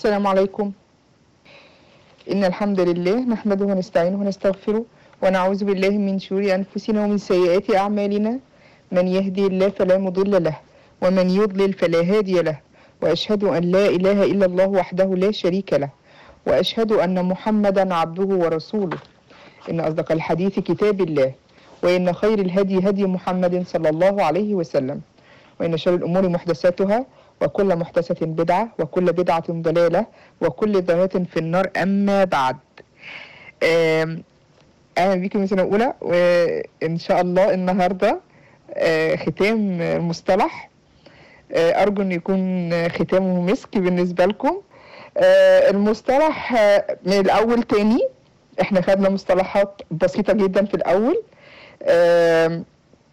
السلام عليكم إن الحمد لله نحمده ونستعينه ونستغفره ونعوذ بالله من شرور أنفسنا ومن سيئات أعمالنا من يهدي الله فلا مضل له ومن يضلل فلا هادي له وأشهد أن لا إله إلا الله وحده لا شريك له وأشهد أن محمدا عبده ورسوله إن أصدق الحديث كتاب الله وإن خير الهدي هدي محمد صلى الله عليه وسلم وإن شر الأمور محدثاتها وكل محدثة بدعة وكل بدعة ضلالة وكل ضلالة في النار أما بعد آم، أهلا بيكم من سنة أولى وإن شاء الله النهاردة آه، ختام مصطلح آه، أرجو أن يكون ختامه مسك بالنسبة لكم آه، المصطلح آه، من الأول تاني احنا خدنا مصطلحات بسيطة جدا في الأول آم،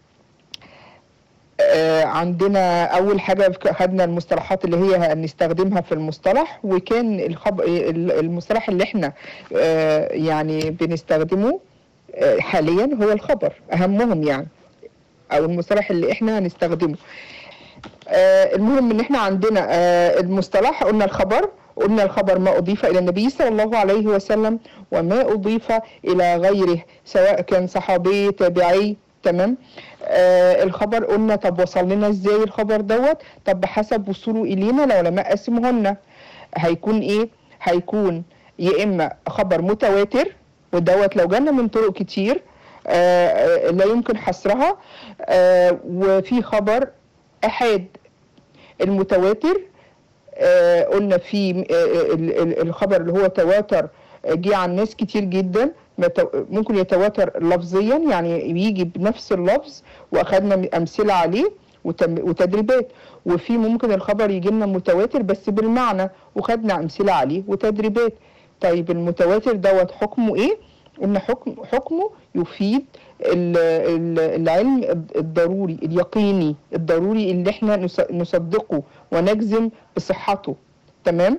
آه، عندنا اول حاجه خدنا المصطلحات اللي هي هنستخدمها في المصطلح وكان الخب... ال- المصطلح اللي احنا آه، يعني بنستخدمه آه، حاليا هو الخبر اهمهم يعني او المصطلح اللي احنا هنستخدمه آه، المهم ان احنا عندنا آه، المصطلح قلنا الخبر قلنا الخبر ما أضيف إلى النبي صلى الله عليه وسلم وما أضيف إلى غيره سواء كان صحابي تابعي تمام آه الخبر قلنا طب وصل لنا ازاي الخبر دوت طب بحسب وصوله الينا العلماء قسموهن هيكون ايه هيكون يا اما خبر متواتر ودوت لو جانا من طرق كتير آه آه، لا يمكن حصرها آه وفي خبر احاد المتواتر آه قلنا في آه ال- ال- الخبر اللي هو تواتر آه، جه عن ناس كتير جدا مت- ممكن يتواتر لفظيا يعني يجي بنفس اللفظ واخدنا امثله عليه وتم- وتدريبات وفي ممكن الخبر يجي لنا متواتر بس بالمعنى وخدنا امثله عليه وتدريبات طيب المتواتر دوت حكمه ايه قلنا حكم حكمه يفيد ال- ال- العلم الضروري اليقيني الضروري اللي احنا نص- نصدقه ونجزم بصحته تمام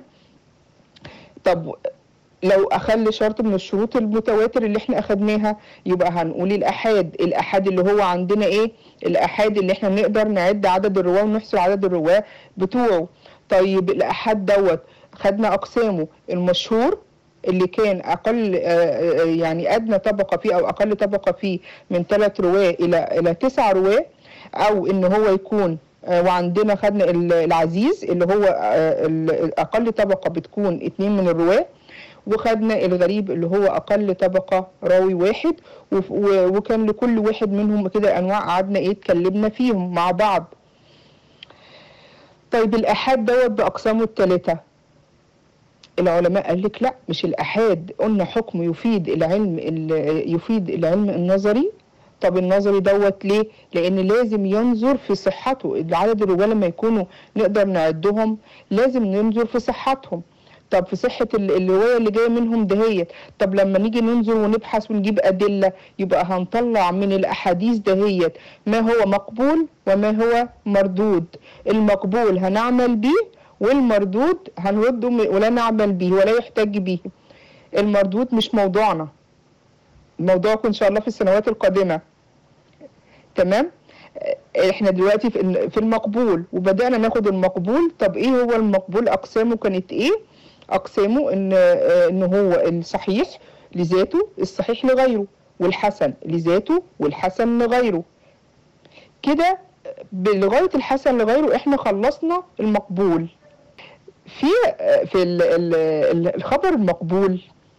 طب لو اخل شرط من الشروط المتواتر اللي احنا اخدناها يبقى هنقول الاحاد الاحاد اللي هو عندنا ايه الاحاد اللي احنا نقدر نعد عدد الرواه ونحصل عدد الرواه بتوعه طيب الاحاد دوت خدنا اقسامه المشهور اللي كان اقل آه، آه، يعني ادنى طبقه فيه او اقل طبقه فيه من ثلاث رواه الى الى تسع رواه او ان هو يكون آه، وعندنا خدنا ال- العزيز اللي هو آه، ال- اقل طبقه بتكون اتنين من الرواه وخدنا الغريب اللي هو اقل طبقه راوي واحد وف- و- وكان لكل واحد منهم كده انواع قعدنا ايه اتكلمنا فيهم مع بعض طيب الاحاد دوت باقسامه الثلاثه العلماء قال لك لا مش الاحاد قلنا حكم يفيد العلم ال- يفيد العلم النظري طب النظري دوت ليه لان لازم ينظر في صحته العدد الرواه لما يكونوا نقدر نعدهم لازم ننظر في صحتهم طب في صحة ال- الرواية اللي جاية منهم دهيت طب لما نيجي ننظر ونبحث ونجيب أدلة يبقى هنطلع من الأحاديث دهيت ما هو مقبول وما هو مردود المقبول هنعمل بيه والمردود هنرده م- ولا نعمل به ولا يحتج به المردود مش موضوعنا موضوعكم إن شاء الله في السنوات القادمة تمام آه، احنا دلوقتي في في المقبول وبدأنا ناخد المقبول طب ايه هو المقبول اقسامه كانت ايه اقسامه ان آه، ان هو الصحيح لذاته الصحيح لغيره والحسن لذاته والحسن لغيره كده ب- لغايه الحسن لغيره احنا خلصنا المقبول في آه، في ال- ال- ال- الخبر المقبول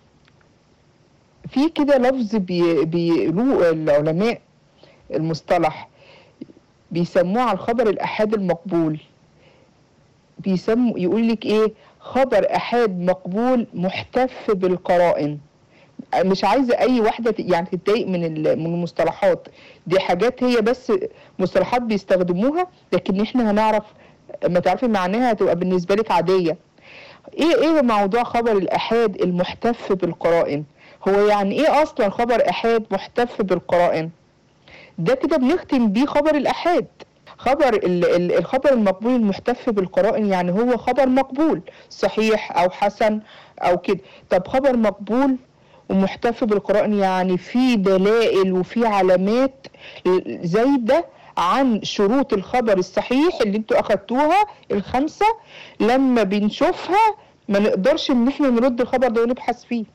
في كده لفظ بي- بيقولوه العلماء المصطلح بيسموه على الخبر الأحاد المقبول بيسموا يقول لك ايه خبر أحاد مقبول محتف بالقرائن مش عايزة أي واحدة ت- يعني تتضايق من ال- من المصطلحات دي حاجات هي بس مصطلحات بيستخدموها لكن احنا هنعرف ما تعرفي معناها هتبقى بالنسبة لك عادية ايه ايه موضوع خبر الأحاد المحتف بالقرائن هو يعني ايه أصلا خبر أحاد محتف بالقرائن ده كده بنختم بيه خبر الأحاد خبر ال- ال- الخبر المقبول المحتف بالقرائن يعني هو خبر مقبول صحيح أو حسن أو كده طب خبر مقبول ومحتف بالقرائن يعني في دلائل وفي علامات زايدة عن شروط الخبر الصحيح اللي انتوا أخدتوها الخمسة لما بنشوفها ما نقدرش ان احنا نرد الخبر ده ونبحث فيه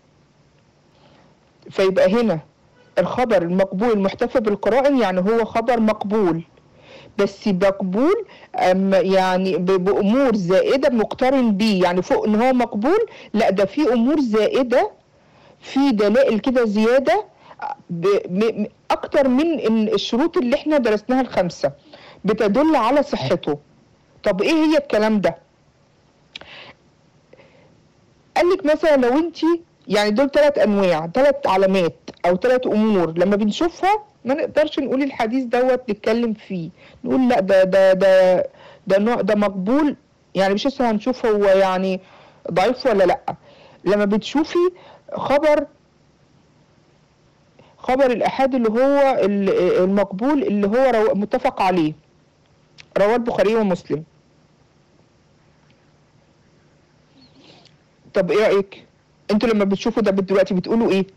فيبقى هنا الخبر المقبول المحتفى بالقرائن يعني هو خبر مقبول بس مقبول أم يعني ب- بامور زائده مقترن بيه يعني فوق ان هو مقبول لا ده في امور زائده في دلائل كده زياده ب... م... م- اكتر من إن الشروط اللي احنا درسناها الخمسه بتدل على صحته طب ايه هي الكلام ده قال لك مثلا لو انت يعني دول ثلاث انواع ثلاث علامات او ثلاث امور لما بنشوفها ما نقدرش نقول الحديث دوت نتكلم فيه نقول لا ده ده ده ده نوع ده مقبول يعني مش لسه هنشوف هو يعني ضعيف ولا لا لما بتشوفي خبر خبر الأحاد اللي هو ال- المقبول اللي هو رو- متفق عليه رواه البخاري ومسلم طب ايه رأيك انتوا لما بتشوفوا ده دلوقتي بتقولوا ايه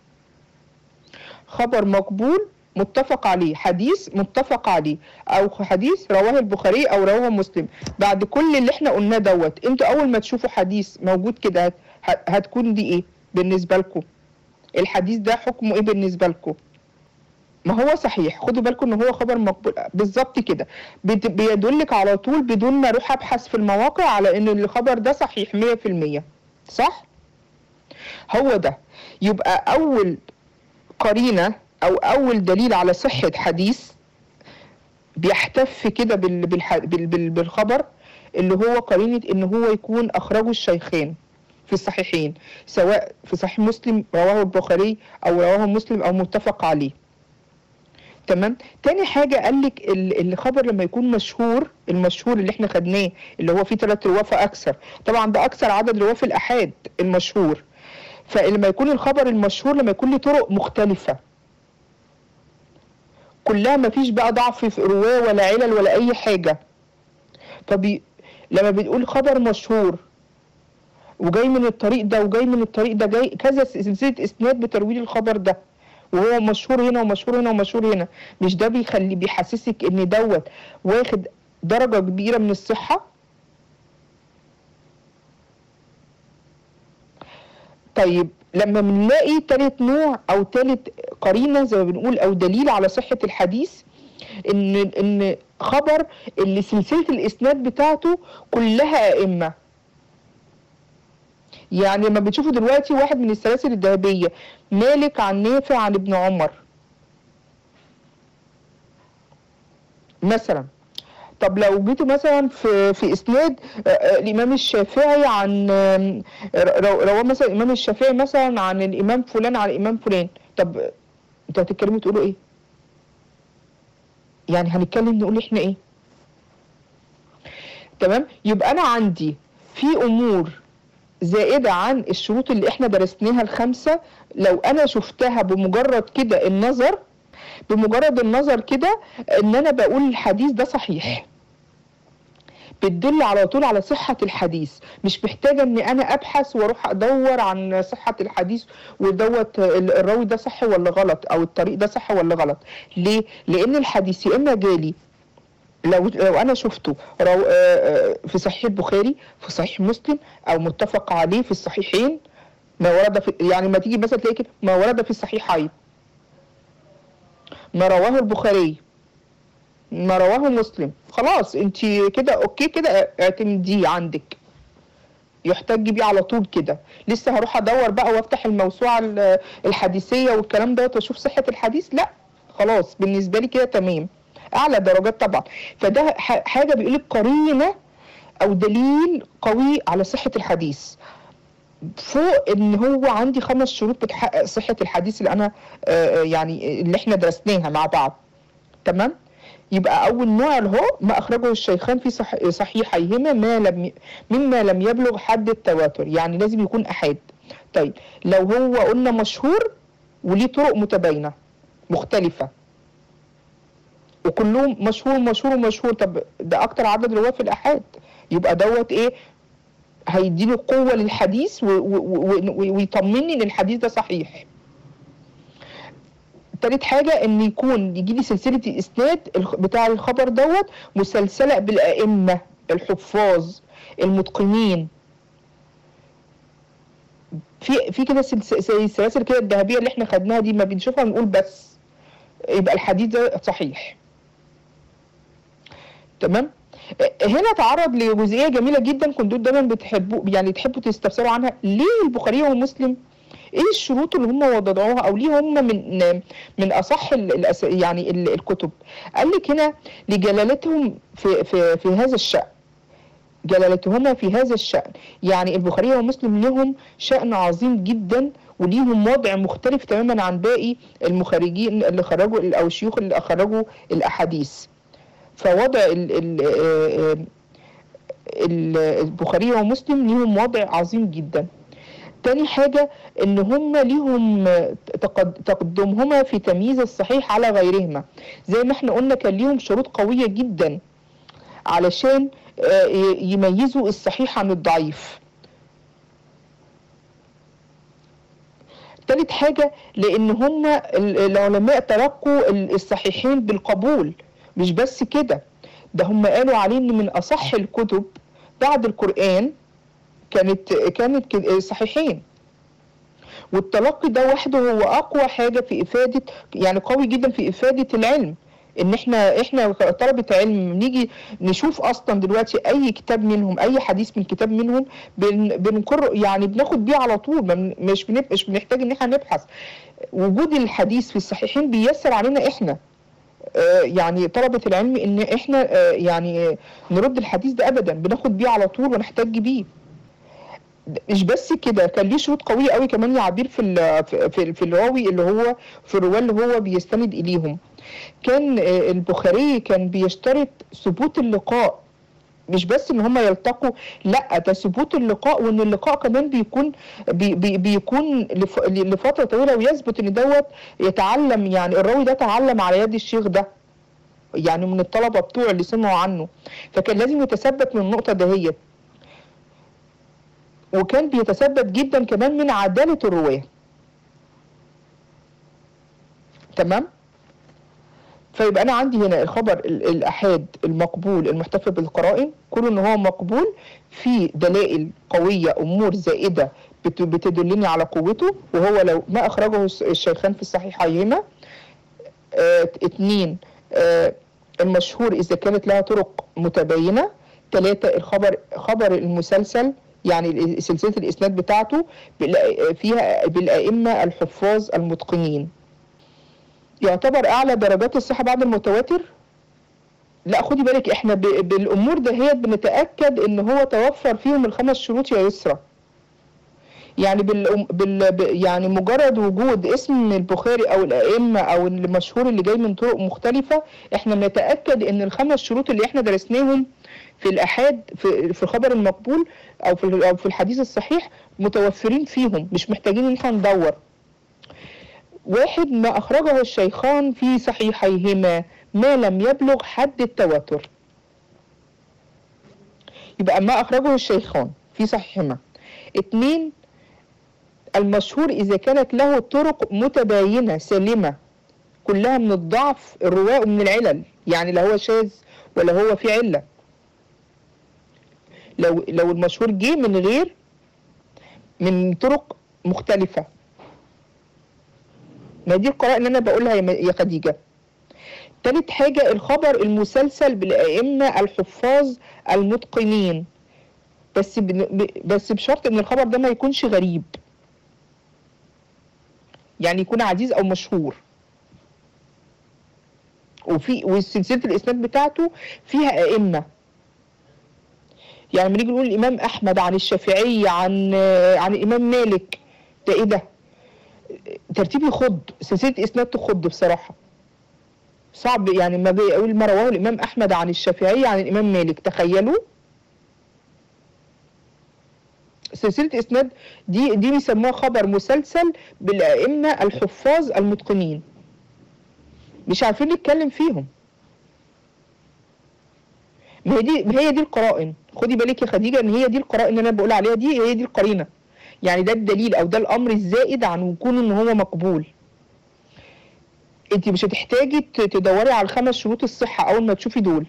خبر مقبول متفق عليه حديث متفق عليه او حديث رواه البخاري او رواه مسلم بعد كل اللي احنا قلناه دوت انتوا اول ما تشوفوا حديث موجود كده هت- هت- هتكون دي ايه بالنسبه لكم الحديث ده حكمه ايه بالنسبه لكم ما هو صحيح خدوا بالكم ان هو خبر مقبول بالظبط كده بت- بيدلك على طول بدون ما اروح ابحث في المواقع على ان الخبر ده صحيح 100% صح هو ده يبقى اول قرينه او اول دليل على صحه حديث بيحتف كده بال- بالح- بال- بال- بالخبر اللي هو قرينه ان هو يكون اخرجه الشيخين في الصحيحين سواء في صحيح مسلم رواه البخاري او رواه مسلم او متفق عليه تمام تاني حاجة قال لك ال- الخبر لما يكون مشهور المشهور اللي احنا خدناه اللي هو فيه ثلاث رواه فأكثر طبعا ده أكثر عدد رواه في الأحاد المشهور فلما يكون الخبر المشهور لما يكون له طرق مختلفة كلها ما فيش بقى ضعف في رواه ولا علل ولا أي حاجة فبي لما بنقول خبر مشهور وجاي من الطريق ده وجاي من الطريق ده جاي كذا سلسلة إسناد بترويج الخبر ده وهو مشهور هنا ومشهور هنا ومشهور هنا مش ده بيخلي بيحسسك ان دوت واخد درجة كبيرة من الصحة طيب لما بنلاقي تالت نوع او تالت قرينة زي ما بنقول او دليل على صحة الحديث ان ان خبر اللي سلسلة الاسناد بتاعته كلها ائمة يعني لما بتشوفوا دلوقتي واحد من السلاسل الذهبية مالك عن نافع عن ابن عمر مثلا طب لو جيتوا مثلا في في اسناد آه، آه، الامام الشافعي عن آم، رو- رواه مثلا الامام الشافعي مثلا عن الامام فلان عن الامام فلان طب انتوا هتتكلموا تقولوا ايه؟ يعني هنتكلم نقول احنا ايه؟ تمام؟ يبقى انا عندي في امور زائدة عن الشروط اللي احنا درسناها الخمسة لو انا شفتها بمجرد كده النظر بمجرد النظر كده ان انا بقول الحديث ده صحيح بتدل على طول على صحة الحديث مش محتاجة ان انا ابحث واروح ادور عن صحة الحديث ودوت ال- الراوي ده صح ولا غلط او الطريق ده صح ولا غلط ليه لان الحديث يا اما جالي لو لو انا شفته رو آه، آه، في صحيح البخاري في صحيح مسلم او متفق عليه في الصحيحين ما ورد في يعني ما تيجي مثلا تلاقي كده ما ورد في الصحيحين ما رواه البخاري ما رواه مسلم خلاص انت كده اوكي كده اعتمديه عندك يحتج بيه على طول كده لسه هروح ادور بقى وافتح الموسوعه ال- الحديثيه والكلام دوت واشوف صحه الحديث لا خلاص بالنسبه لي كده تمام اعلى درجات طبعا فده ح- حاجه بيقول لك قرينه او دليل قوي على صحه الحديث فوق ان هو عندي خمس شروط بتحقق صحه الحديث اللي انا آه، يعني اللي احنا درسناها مع بعض تمام يبقى اول نوع اللي هو ما اخرجه الشيخان في صح صحيحيهما ما لم ي... مما لم يبلغ حد التواتر يعني لازم يكون احاد طيب لو هو قلنا مشهور وليه طرق متباينه مختلفه وكلهم مشهور مشهور ومشهور طب ده اكتر عدد رواه في الاحاد يبقى دوت ايه هيديني قوه للحديث و... و... و... و... ويطمني ان الحديث ده صحيح تالت حاجة ان يكون يجي لي سلسلة الاسناد الخ- بتاع الخبر دوت مسلسلة بالائمة الحفاظ المتقنين في في كده سلس- زي السلاسل كده الذهبيه اللي احنا خدناها دي ما بنشوفها نقول بس يبقى الحديث ده صحيح تمام هنا تعرض لجزئيه جميله جدا كنتوا دايما بتحبوا يعني تحبوا تستفسروا عنها ليه البخاري ومسلم ايه الشروط اللي هم وضعوها او ليه هم من من اصح ال- الأس- يعني ال- الكتب قال لك هنا لجلالتهم في في في هذا الشأن جلالتهما في هذا الشأن يعني البخاري ومسلم لهم شأن عظيم جدا وليهم وضع مختلف تماما عن باقي المخرجين اللي خرجوا او الشيوخ اللي خرجوا الاحاديث فوضع ال ال آه، آه، ال- البخاري ومسلم ليهم وضع عظيم جدا تاني حاجة ان هم ليهم تقد- تقدمهما في تمييز الصحيح على غيرهما زي ما احنا قلنا كان ليهم شروط قوية جدا علشان آه، ي- يميزوا الصحيح عن الضعيف تالت حاجة لأن هم ال- العلماء تلقوا ال- الصحيحين بالقبول مش بس كده ده هم قالوا عليه إن من أصح الكتب بعد القرآن كانت كانت ك- صحيحين والتلقي ده وحده هو أقوى حاجة في إفادة يعني قوي جدا في إفادة العلم ان احنا احنا طلبة علم نيجي نشوف اصلا دلوقتي اي كتاب منهم اي حديث من كتاب منهم بن بنقر يعني بناخد بيه على طول ما بن- مش بنب- مش بنحتاج ان احنا نبحث وجود الحديث في الصحيحين بيسر علينا احنا آه، يعني طلبة العلم ان احنا آه، يعني آه، نرد الحديث ده ابدا بناخد بيه على طول ونحتاج بيه مش بس كده كان ليه شروط قويه قوي كمان يا عبير في ال- في في, في الراوي اللي هو في الرواه اللي هو بيستند اليهم كان آه، البخاري كان بيشترط ثبوت اللقاء مش بس ان هم يلتقوا لا ده ثبوت اللقاء وان اللقاء كمان بيكون بي بي بيكون لف لفتره طويله ويثبت ان دوت يتعلم يعني الراوي ده تعلم على يد الشيخ ده يعني من الطلبه بتوع اللي سمعوا عنه فكان لازم يتثبت من النقطه دهيت وكان بيتثبت جدا كمان من عداله الرواه تمام فيبقى انا عندي هنا الخبر ال- الاحاد المقبول المحتفى بالقرائن كل ان هو مقبول في دلائل قويه امور زائده بت- بتدلني على قوته وهو لو ما اخرجه الس- الشيخان في الصحيحيهما آه اتنين آه المشهور اذا كانت لها طرق متباينه ثلاثة الخبر خبر المسلسل يعني ال- سلسله الاسناد بتاعته بالأ- فيها بالائمه الحفاظ المتقنين يعتبر اعلى درجات الصحه بعد المتواتر لا خدي بالك احنا ب... بالامور دهيت بنتاكد ان هو توفر فيهم الخمس شروط يا يسرى يعني بال... بال... ب... يعني مجرد وجود اسم البخاري او الائمه او المشهور اللي جاي من طرق مختلفه احنا بنتاكد ان الخمس شروط اللي احنا درسناهم في الاحاد في, في الخبر المقبول او في ال- او في الحديث الصحيح متوفرين فيهم مش محتاجين ان احنا ندور واحد ما أخرجه الشيخان في صحيحيهما ما لم يبلغ حد التواتر يبقى ما أخرجه الشيخان في صحيحهما اتنين المشهور إذا كانت له طرق متباينة سلمة كلها من الضعف الرواة ومن العلل يعني لا هو شاذ ولا هو في علة لو لو المشهور جه من غير من طرق مختلفة ما دي القراءة اللي أنا بقولها يا م- يا خديجة تالت حاجة الخبر المسلسل بالأئمة الحفاظ المتقنين بس بن- ب- بس بشرط إن الخبر ده ما يكونش غريب يعني يكون عزيز أو مشهور وفي وسلسلة الإسناد بتاعته فيها أئمة يعني لما نيجي نقول الإمام أحمد عن الشافعي عن عن الإمام مالك ده إيه ده؟ ترتيب يخض سلسله اسناد تخض بصراحه صعب يعني ما بيقول ما رواه الامام احمد عن الشافعي عن الامام مالك تخيلوا سلسله اسناد دي دي بيسموها خبر مسلسل بالائمه الحفاظ المتقنين مش عارفين نتكلم فيهم ما هي دي ما هي دي القرائن خدي بالك يا خديجه ان هي دي القرائن اللي انا بقول عليها دي هي دي القرينه يعني ده الدليل او ده الامر الزائد عن وكون ان هو مقبول انت مش هتحتاجي ت- تدوري على الخمس شروط الصحه اول ما تشوفي دول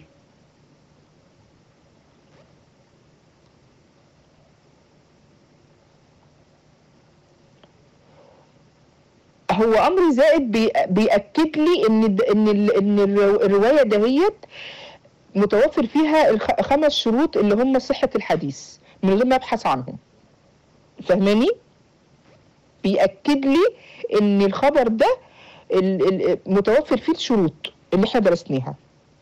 هو امر زائد بي بياكد لي ان د- ان ال- ان الرو- الروايه دهيت متوفر فيها الخ- خمس شروط اللي هم صحه الحديث من غير ما ابحث عنهم فاهماني بياكد لي ان الخبر ده ال- ال- متوفر فيه الشروط اللي احنا درسناها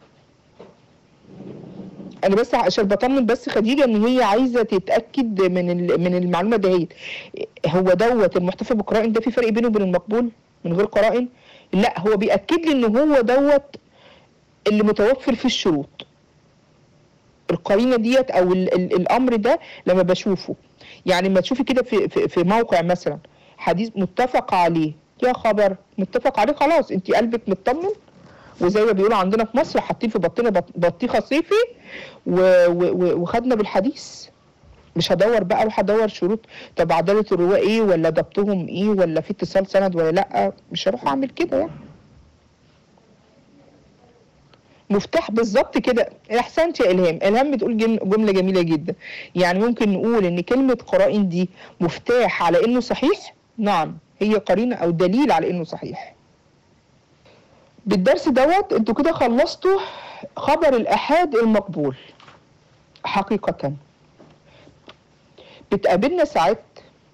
انا بس عشان بطمن بس خديجه ان هي عايزه تتاكد من ال- من المعلومه دهيت هو دوت المحتفى بالقرائن ده في فرق بينه وبين المقبول من غير قرائن لا هو بياكد لي ان هو دوت اللي متوفر فيه الشروط القرينه ديت او ال ال الامر ده لما بشوفه يعني لما تشوفي كده في, في في موقع مثلا حديث متفق عليه يا خبر متفق عليه خلاص انت قلبك مطمن وزي ما بيقولوا عندنا في مصر حاطين في بطينه بط- بطيخه صيفي و- و- و- وخدنا بالحديث مش هدور بقى اروح ادور شروط طب عداله الرواه ايه ولا ضبطهم ايه ولا في اتصال سند ولا لا مش هروح اعمل كده يعني مفتاح بالظبط كده احسنت يا الهام الهام بتقول جم- جمله جميله جدا يعني ممكن نقول ان كلمه قرائن دي مفتاح على انه صحيح نعم هي قرينه او دليل على انه صحيح بالدرس دوت انتوا كده خلصتوا خبر الاحاد المقبول حقيقه بتقابلنا ساعات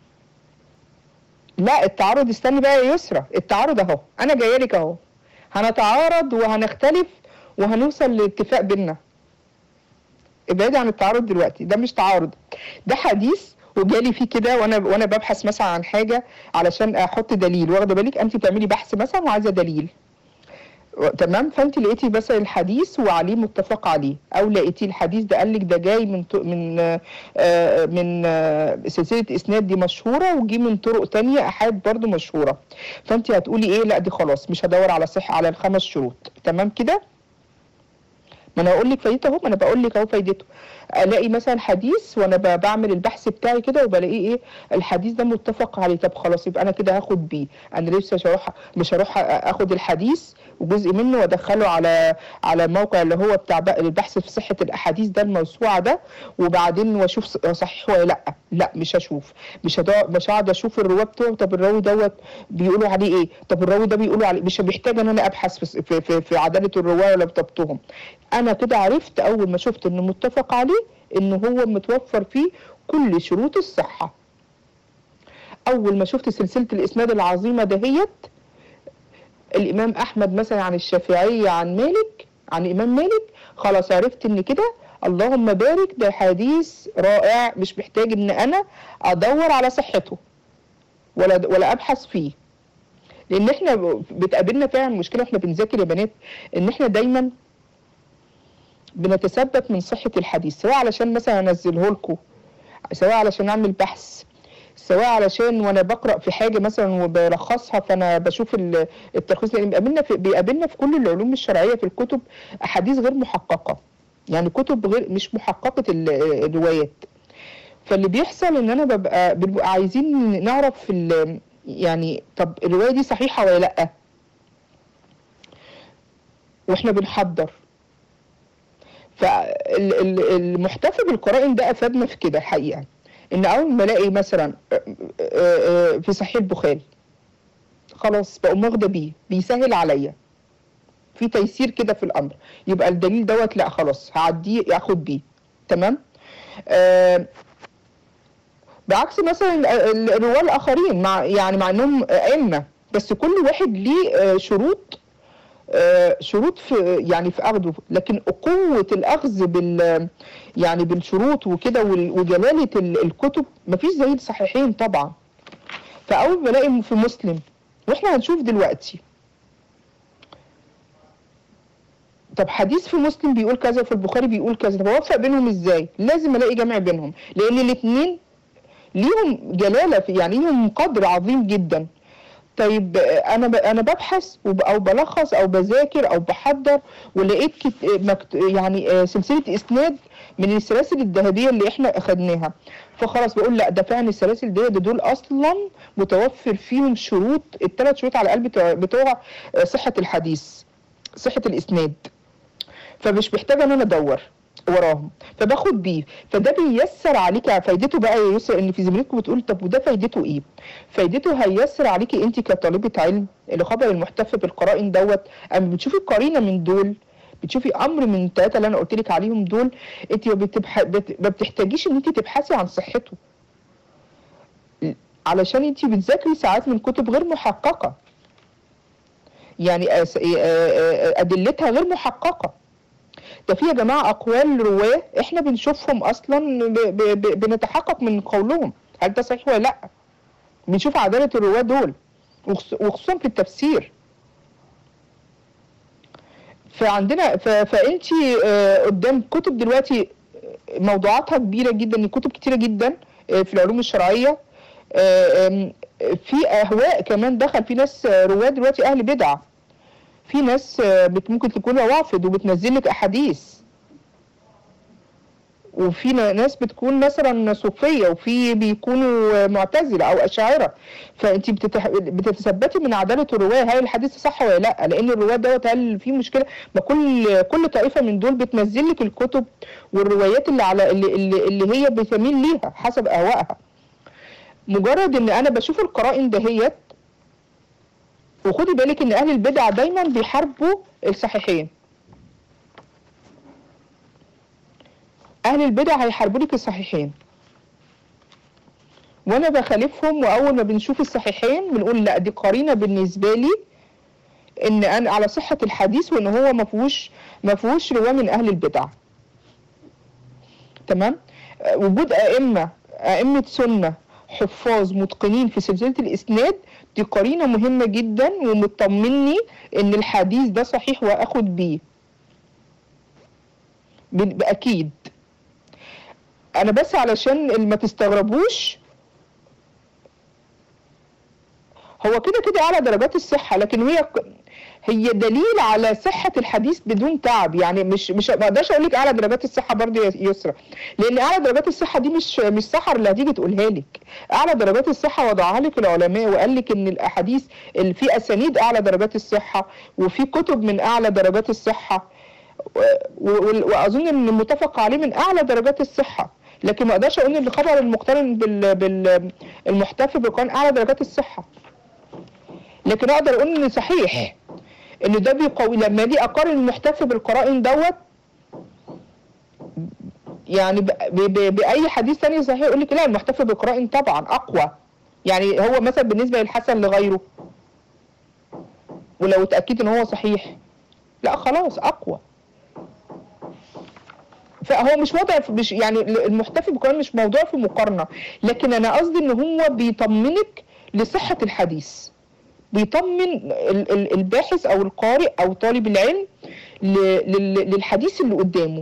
لا التعارض استني بقى يا يسرى التعارض اهو انا جايه لك اهو هنتعارض وهنختلف وهنوصل لاتفاق بينا ابعدي عن التعارض دلوقتي ده مش تعارض ده حديث وجالي فيه كده وانا وانا ببحث مثلا عن حاجه علشان احط دليل واخده بالك انت بتعملي بحث مثلا وعايزه دليل تمام فانت لقيتي مثلا الحديث وعليه متفق عليه او لقيتي الحديث ده قال لك ده جاي من ط- من آه، آه، من آه، سلسله اسناد دي مشهوره وجي من طرق تانية احاد برضو مشهوره فانت هتقولي ايه لا دي خلاص مش هدور على صح على الخمس شروط تمام كده ما انا هقول لك فايدته اهو ما انا بقول لك اهو فايدته الاقي مثلا حديث وانا ب- بعمل البحث بتاعي كده وبلاقيه ايه الحديث ده متفق عليه طب خلاص يبقى انا كده هاخد بيه انا لسه مش هروح مش هروح أ- اخد الحديث وجزء منه وادخله على على موقع اللي هو بتاع بقى البحث في صحه الاحاديث ده الموسوعه ده وبعدين واشوف ص- صحيح ولا لا لا مش هشوف مش هدو... مش هقعد اشوف الرواه بتوعه طب الراوي دوت بيقولوا عليه ايه طب الراوي ده بيقولوا عليه مش محتاج ان انا ابحث في في, في, في عداله الرواه ولا بضبطهم انا كده عرفت اول ما شفت انه متفق عليه ان هو متوفر فيه كل شروط الصحه اول ما شفت سلسله الاسناد العظيمه دهيت الامام احمد مثلا عن الشافعي عن مالك عن الامام مالك خلاص عرفت ان كده اللهم بارك ده حديث رائع مش محتاج ان انا ادور على صحته ولا ولا ابحث فيه لان احنا بتقابلنا فعلا مشكله احنا بنذاكر يا بنات ان احنا دايما بنتثبت من صحه الحديث سواء علشان مثلا انزله لكم سواء علشان اعمل بحث سواء علشان وانا بقرا في حاجه مثلا وبلخصها فانا بشوف ال- التلخيص لان بيقابلنا في بيقابلنا في كل العلوم الشرعيه في الكتب احاديث غير محققه يعني كتب غير مش محققه ال- الروايات فاللي بيحصل ان انا ببقى بنبقى عايزين نعرف ال- يعني طب الروايه دي صحيحه ولا لا واحنا بنحضر فالمحتفى بالقرائن ده افادنا في كده الحقيقه ان اول ما الاقي مثلا آه، آه، آه، في صحيح البخاري خلاص بقوم واخده بيه بيسهل عليا في تيسير كده في الامر يبقى الدليل دوت لا خلاص هعديه اخد بيه تمام آه بعكس مثلا ال- ال- الرواه الاخرين مع يعني مع انهم ائمه بس كل واحد ليه آه، شروط آه، شروط في يعني في اخذه لكن قوه الاخذ بال يعني بالشروط وكده وال- وجلاله ال- الكتب مفيش زي الصحيحين طبعا فاول ما الاقي في مسلم واحنا هنشوف دلوقتي طب حديث في مسلم بيقول كذا وفي البخاري بيقول كذا طب اوفق بينهم ازاي لازم الاقي جمع بينهم لان الاثنين ليهم جلاله في يعني ليهم قدر عظيم جدا طيب آه، انا ب... انا ببحث وب... او بلخص او بذاكر او بحضر ولقيت كت... مكت... يعني آه، سلسله اسناد من السلاسل الذهبيه اللي احنا اخدناها فخلاص بقول لا ده فعلا السلاسل دي ده دول اصلا متوفر فيهم شروط الثلاث شروط على الاقل بتوع, بتوع آه، صحه الحديث صحه الاسناد فمش محتاجه ان انا ادور وراهم فباخد بيه فده بيسر عليك فايدته بقى يا يسرا ان في زميلتكم بتقول طب وده فايدته ايه؟ فايدته هيسر عليكي انت كطالبه علم اللي خبر المحتفى بالقرائن دوت اما بتشوفي قرينه من دول بتشوفي امر من الثلاثه اللي انا قلت لك عليهم دول انت ما بتبح... بت... ما بتحتاجيش ان انت تبحثي عن صحته علشان انت بتذاكري ساعات من كتب غير محققه يعني أس- آه، آه، ادلتها غير محققه ده في يا جماعه اقوال رواه احنا بنشوفهم اصلا ب... ب... ب... بنتحقق من قولهم هل ده صحيح ولا لا بنشوف عداله الرواه دول وخص- وخصوصا في التفسير فعندنا ف... فانت آه، قدام كتب دلوقتي موضوعاتها كبيره جدا كتب كتيره جدا آه، في العلوم الشرعيه آه، آم، في اهواء كمان دخل في ناس آه، رواد دلوقتي اهل بدع في ناس آه، بت- ممكن تكون روافض وبتنزل لك احاديث وفي ن- ناس بتكون مثلا صوفيه وفي بيكونوا آه، معتزله او اشاعره فانت بتتح... بتتثبتي من عداله الرواه هل الحديث صح ولا لا لان الرواه دوت هل في مشكله ما كل كل طائفه من دول بتنزل لك الكتب والروايات اللي على اللي, اللي, اللي هي بتميل ليها حسب اهوائها مجرد ان انا بشوف القرائن دهيت وخدي بالك ان اهل البدع دايما بيحاربوا الصحيحين اهل البدع هيحاربوا لك الصحيحين وانا بخالفهم واول ما بنشوف الصحيحين بنقول لا دي قرينه بالنسبه لي ان انا على صحه الحديث وان هو ما فيهوش ما فيهوش رواه من اهل البدع تمام آه، وجود ائمه ائمه سنه حفاظ متقنين في سلسله الاسناد دي قرينه مهمه جدا ومطمني ان الحديث ده صحيح واخد بيه ب- باكيد انا بس علشان ما تستغربوش هو كده كده اعلى درجات الصحه لكن هي هي دليل على صحه الحديث بدون تعب يعني مش مش ما اقدرش اقول لك اعلى درجات الصحه برضه يا يسرا لان اعلى درجات الصحه دي مش مش سحر اللي هتيجي تقولها لك اعلى درجات الصحه وضعها لك العلماء وقال لك ان الاحاديث اللي في اسانيد اعلى درجات الصحه وفي كتب من اعلى درجات الصحه و- و- واظن ان المتفق عليه من اعلى درجات الصحه لكن ما اقدرش اقول ان الخبر المقترن بال بال المحتفي بالقران اعلى درجات الصحه لكن اقدر اقول ان صحيح ان ده بيقوي لما اجي اقارن المحتفي بالقرائن دوت يعني ب... ب... ب... باي حديث ثاني صحيح يقول لك لا المحتفي بالقرائن طبعا اقوى يعني هو مثلا بالنسبه للحسن لغيره ولو اتاكدت ان هو صحيح لا خلاص اقوى فهو مش وضع في- مش يعني المحتفي بالقرآن مش موضوع في مقارنة لكن أنا قصدي إن هو بيطمنك لصحة الحديث بيطمن ال- ال- الباحث أو القارئ أو طالب العلم ل- لل- للحديث اللي قدامه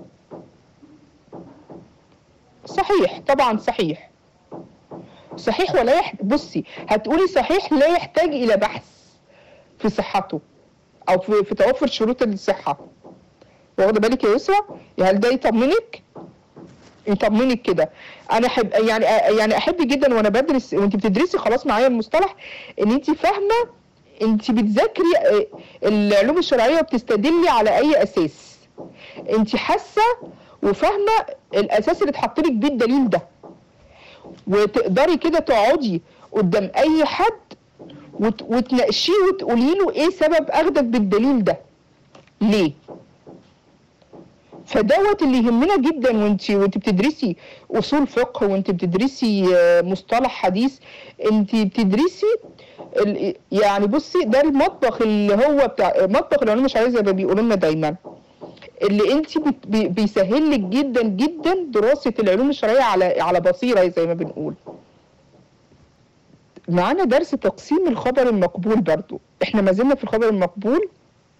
صحيح طبعا صحيح صحيح ولا يح... بصي هتقولي صحيح لا يحتاج إلى بحث في صحته أو في, في توفر شروط الصحة واخده بالك يا يسرا هل ده يطمنك يطمنك كده انا احب يعني يعني احب جدا وانا بدرس وانت بتدرسي خلاص معايا المصطلح ان انت فاهمه انت بتذاكري آه، العلوم الشرعيه وبتستدلي على اي اساس انت حاسه وفاهمه الاساس اللي اتحط لك بيه الدليل ده وتقدري كده تقعدي قدام اي حد وت- وتناقشيه وتقولي له ايه سبب اخدك بالدليل ده ليه فدوت اللي يهمنا جدا وانت وانت بتدرسي اصول فقه وانت بتدرسي آه، مصطلح حديث انت بتدرسي ال- يعني بصي ده المطبخ اللي هو بتاع مطبخ العلوم الشرعيه زي ما بيقولوا لنا دايما اللي انت بت- بي- بيسهل لك جدا جدا دراسه العلوم الشرعيه على على بصيره زي ما بنقول معانا درس تقسيم الخبر المقبول برضو احنا ما زلنا في الخبر المقبول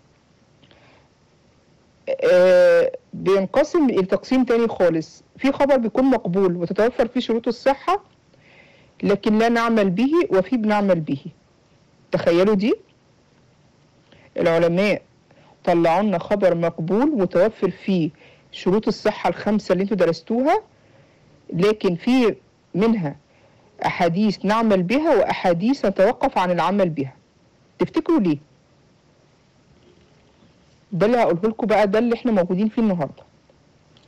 آه، بينقسم لتقسيم تاني خالص في خبر بيكون مقبول وتتوفر فيه شروط الصحة لكن لا نعمل به وفي بنعمل به تخيلوا دي العلماء طلعوا لنا خبر مقبول متوفر فيه شروط الصحة الخمسة اللي انتوا درستوها لكن في منها أحاديث نعمل بها وأحاديث نتوقف عن العمل بها تفتكروا ليه؟ ده اللي هقوله لكم بقى ده اللي احنا موجودين فيه النهارده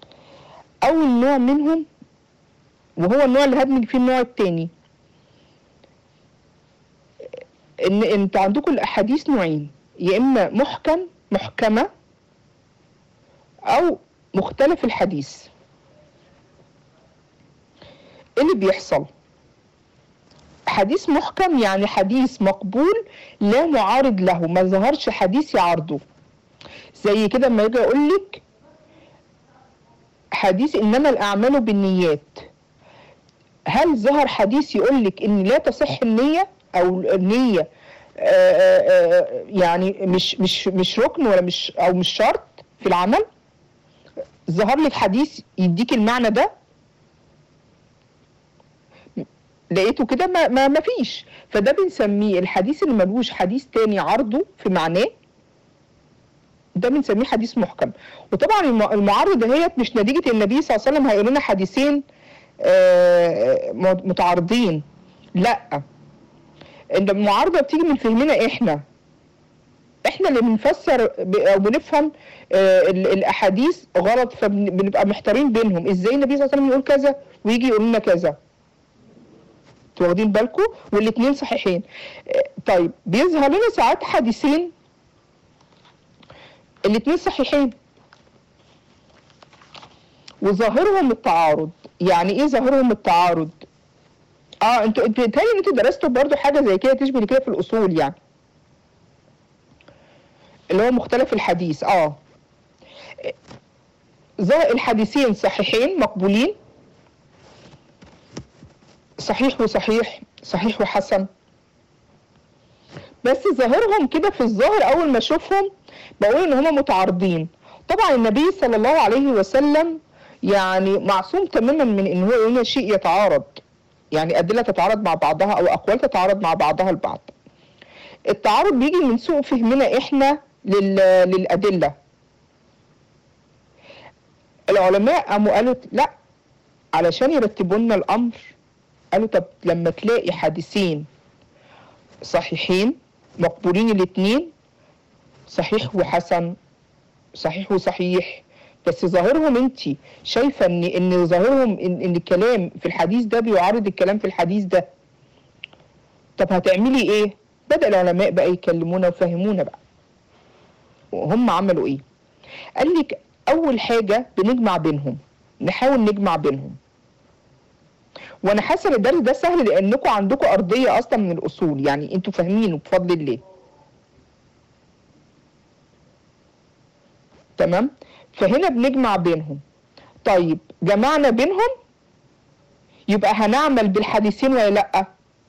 اول نوع منهم وهو النوع اللي هدمج فيه النوع التاني ان انتوا عندكم الاحاديث نوعين يا اما محكم محكمه او مختلف الحديث ايه اللي بيحصل حديث محكم يعني حديث مقبول لا معارض له ما ظهرش حديث يعارضه زي كده لما يجي اقول لك حديث انما الاعمال بالنيات هل ظهر حديث يقول لك ان لا تصح النيه او النيه آآ آآ يعني مش مش مش ركن ولا مش او مش شرط في العمل ظهر لك حديث يديك المعنى ده لقيته كده ما, ما, ما فيش فده بنسميه الحديث اللي ملوش حديث تاني عرضه في معناه ده بنسميه حديث محكم وطبعا المعارضه دهيت مش نتيجه النبي صلى الله عليه وسلم هيقول لنا حديثين متعارضين لا المعارضه بتيجي من فهمنا احنا احنا اللي بنفسر او بنفهم الاحاديث غلط فبنبقى محتارين بينهم ازاي النبي صلى الله عليه وسلم يقول كذا ويجي يقول لنا كذا انتوا واخدين بالكم والاثنين صحيحين طيب بيظهر لنا ساعات حديثين الاثنين صحيحين وظاهرهم التعارض يعني ايه ظاهرهم التعارض اه انتوا انتوا تاني انتوا درستوا برضو حاجه زي كده تشبه كده في الاصول يعني اللي هو مختلف الحديث اه الحديثين صحيحين مقبولين صحيح وصحيح صحيح وحسن بس ظاهرهم كده في الظاهر اول ما اشوفهم بقول ان هما متعارضين طبعا النبي صلى الله عليه وسلم يعني معصوم تماما من ان هو يقول شيء يتعارض يعني ادله تتعارض مع بعضها او اقوال تتعارض مع بعضها البعض التعارض بيجي من سوء فهمنا احنا لل... للادله العلماء قاموا قالوا لا علشان يرتبوا لنا الامر قالوا طب لما تلاقي حديثين صحيحين مقبولين الاثنين صحيح وحسن صحيح وصحيح بس ظاهرهم انت شايفه ان ان ظاهرهم ان, إن الكلام في الحديث ده بيعارض الكلام في الحديث ده طب هتعملي ايه بدا العلماء بقى يكلمونا ويفهمونا بقى وهم عملوا ايه قال لك اول حاجه بنجمع بينهم نحاول نجمع بينهم وانا حاسه ان الدرس ده سهل لانكم عندكم ارضيه اصلا من الاصول يعني انتوا فاهمينه بفضل الله تمام فهنا بنجمع بينهم طيب جمعنا بينهم يبقى هنعمل بالحديثين ولا لا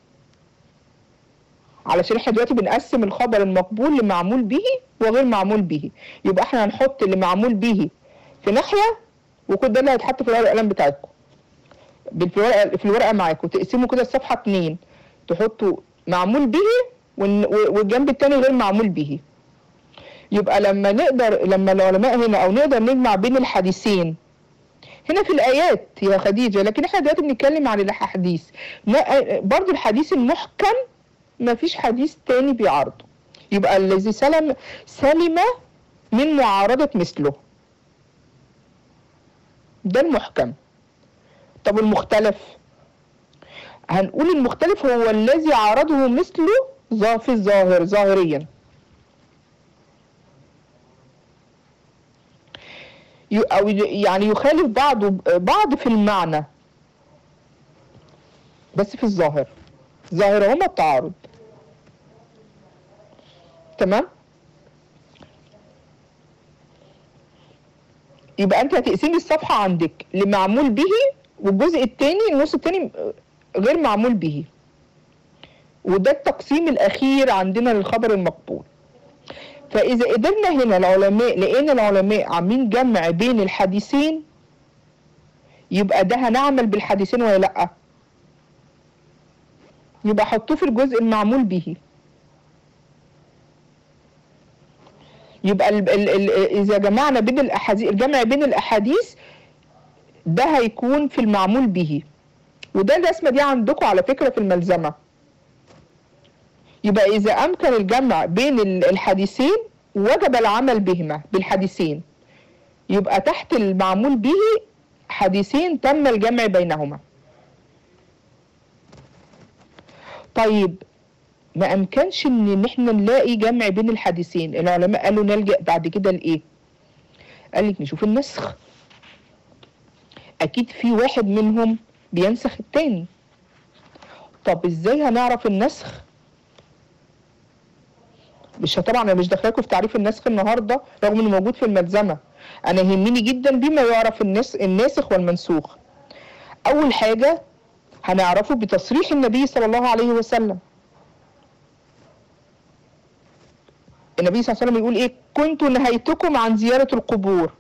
علشان احنا دلوقتي بنقسم الخبر المقبول لمعمول به وغير معمول به يبقى احنا هنحط اللي معمول به في ناحيه وكل ده اللي هيتحط في ورقه القلم بتاعتكم في الورقه في الورقه معاكم تقسموا كده الصفحه اتنين تحطوا معمول به والجنب التاني غير معمول به يبقى لما نقدر لما العلماء هنا او نقدر نجمع بين الحديثين هنا في الايات يا خديجه لكن احنا دلوقتي بنتكلم عن الاحاديث برضو الحديث المحكم ما فيش حديث تاني بيعارضه يبقى الذي سلم سلم من معارضه مثله ده المحكم طب المختلف هنقول المختلف هو الذي عارضه مثله في الظاهر ظاهريا او يعني يخالف بعضه بعض في المعنى بس في الظاهر ظاهرهما التعارض تمام يبقى انت هتقسمي الصفحه عندك لمعمول به والجزء الثاني النص الثاني غير معمول به وده التقسيم الاخير عندنا للخبر المقبول فاذا قدرنا هنا العلماء لقينا العلماء عاملين جمع بين الحديثين يبقى ده هنعمل بالحديثين ولا لا يبقى حطوه في الجزء المعمول به يبقى ال ال ال اذا جمعنا بين الاحاديث الجمع بين الاحاديث ده هيكون في المعمول به وده الرسمه دي عندكم على فكره في الملزمه يبقى إذا أمكن الجمع بين الحديثين وجب العمل بهما بالحديثين يبقى تحت المعمول به حديثين تم الجمع بينهما طيب ما امكنش ان إن احنا نلاقي جمع بين الحديثين العلماء قالوا نلجأ بعد كده لايه قال لك نشوف النسخ اكيد في واحد منهم بينسخ التاني طب ازاي هنعرف النسخ مش طبعا انا مش داخلاكم في تعريف النسخ النهارده رغم انه موجود في الملزمه انا يهمني جدا بما يعرف النس الناسخ والمنسوخ اول حاجه هنعرفه بتصريح النبي صلى الله عليه وسلم النبي صلى الله عليه وسلم يقول ايه كنت نهيتكم عن زياره القبور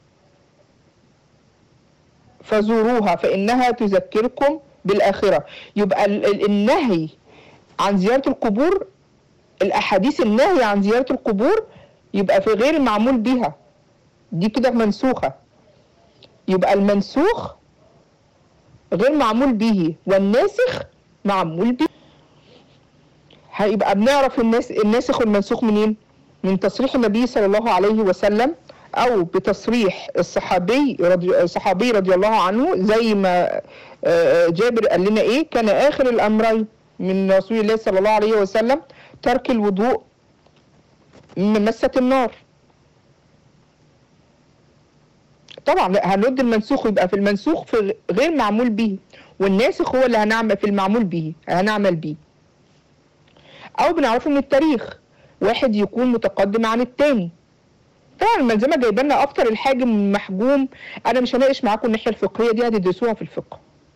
فزوروها فانها تذكركم بالاخره يبقى ال- ال- النهي عن زياره القبور الاحاديث النهي عن زياره القبور يبقى في غير معمول بها دي كده منسوخه يبقى المنسوخ غير معمول به والناسخ معمول به هيبقى بنعرف الناس الناسخ والمنسوخ منين من تصريح النبي صلى الله عليه وسلم او بتصريح الصحابي رضي الصحابي رضي الله عنه زي ما آه، جابر قال لنا ايه كان اخر الامرين من رسول الله صلى الله عليه وسلم ترك الوضوء من مسة النار طبعا لا هنرد المنسوخ يبقى في المنسوخ في غير معمول به والناسخ هو اللي هنعمل في المعمول به هنعمل به او بنعرفه من التاريخ واحد يكون متقدم عن التاني طبعا الملزمه جايبه لنا افطر الحاجم محجوم انا مش هناقش معاكم الناحيه الفقهيه دي هتدرسوها في الفقه